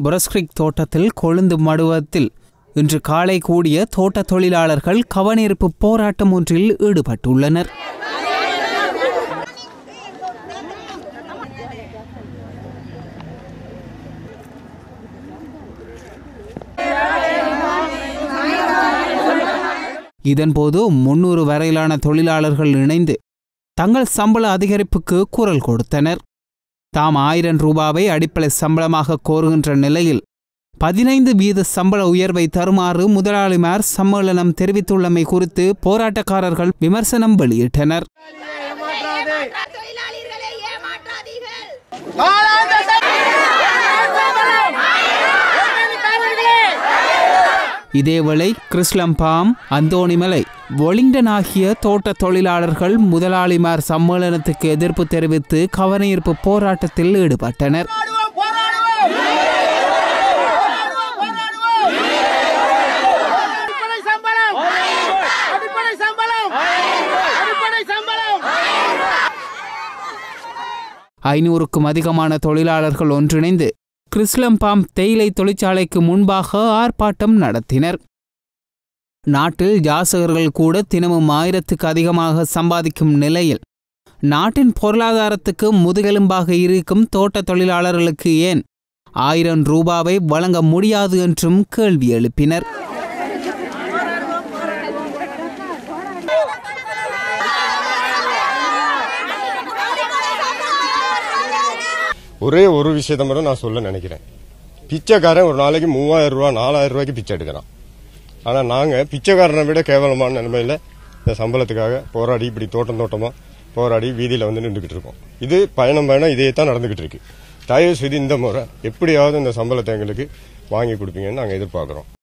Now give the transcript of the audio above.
புரஸ்கிரிக் தோட்டத்தில் கொழுந்து மடுவத்தில் இன்று காலை கூடிய தோட்ட தொழிலாளர்கள் கவனிருப்பு போராட்டம் ஒன்றில் ஈடுபட்டுள்ளனர் இதன்போது முன்னூறு வரையிலான தொழிலாளர்கள் இணைந்து தங்கள் சம்பள அதிகரிப்புக்கு குரல் கொடுத்தனர் தாம் ஆயிரம் ரூபாவை அடிப்படை சம்பளமாக கோருகின்ற நிலையில் பதினைந்து வீத சம்பள உயர்வை தருமாறு முதலாளிமார் சம்மேளனம் தெரிவித்துள்ளமை குறித்து போராட்டக்காரர்கள் விமர்சனம் வெளியிட்டனர் தொழிலாளர்களை ஏமாற்றாதீர்கள் இதேவேளை கிறிஸ்லம்பாம் அந்தோணிமலை ஒலிங்டன் ஆகிய தோட்ட தொழிலாளர்கள் முதலாளிமார் சம்மேளனத்துக்கு எதிர்ப்பு தெரிவித்து கவனஈர்ப்பு போராட்டத்தில் ஈடுபட்டனர் அடிப்படை சம்பளம் அடிப்படை சம்பளம் அடிப்படை சம்பளம் ஐநூறுக்கும் அதிகமான தொழிலாளர்கள் ஒன்றிணைந்து கிறிஸ்லம்பாம் தேயிலை தொழிற்சாலைக்கு முன்பாக ஆர்ப்பாட்டம் நடத்தினர் நாட்டில் யாசகர்கள் கூட தினமும் ஆயிரத்துக்கு அதிகமாக சம்பாதிக்கும் நிலையில் நாட்டின் பொருளாதாரத்துக்கு முதுகெலும்பாக இருக்கும் தோட்ட தொழிலாளர்களுக்கு ஏன் ஆயிரம் ரூபாவை வழங்க முடியாது என்றும் கேள்வி எழுப்பினர் ஒரே ஒரு விஷயத்த மட்டும் நான் சொல்ல நினைக்கிறேன் பிச்சைக்காரன் ஒரு நாளைக்கு மூவாயிரம் ரூபா நாலாயிரம் ரூபாய்க்கு பிச்சை எடுக்கிறான் ஆனா நாங்க பிச்சைக்காரனை விட கேவலமான நிலைமையில இந்த சம்பளத்துக்காக போராடி இப்படி தோட்டம் தோட்டமா போராடி வீதியில வந்து நின்றுகிட்டு இருக்கோம் இது பயணம் பயணம் இதே தான் நடந்துகிட்டு இருக்கு தயவு செய்து இந்த முறை எப்படியாவது இந்த சம்பளத்தை எங்களுக்கு வாங்கி கொடுப்பீங்கன்னு நாங்க எதிர்பார்க்கிறோம்